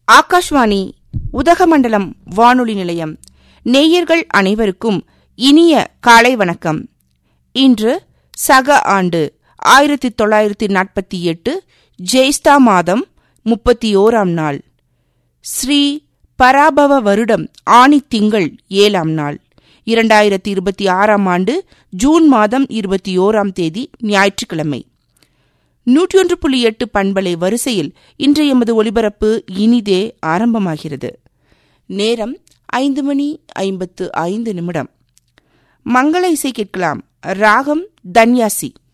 ஆகாஷ்வாணி உதகமண்டலம் வானொலி நிலையம் நேயர்கள் அனைவருக்கும் இனிய காலை வணக்கம் இன்று சக ஆண்டு ஆயிரத்தி தொள்ளாயிரத்தி நாற்பத்தி எட்டு ஜெய்ஸ்தா மாதம் முப்பத்தி ஓராம் நாள் ஸ்ரீ பராபவ வருடம் ஆணி திங்கள் ஏழாம் நாள் இரண்டாயிரத்தி இருபத்தி ஆறாம் ஆண்டு ஜூன் மாதம் இருபத்தி ஓராம் தேதி ஞாயிற்றுக்கிழமை நூற்றி ஒன்று புள்ளி எட்டு பண்பலை வரிசையில் இன்றைய எமது ஒலிபரப்பு இனிதே ஆரம்பமாகிறது நேரம் ஐந்து மணி ஐம்பத்து ஐந்து நிமிடம் மங்கள இசை கேட்கலாம் ராகம் தன்யாசி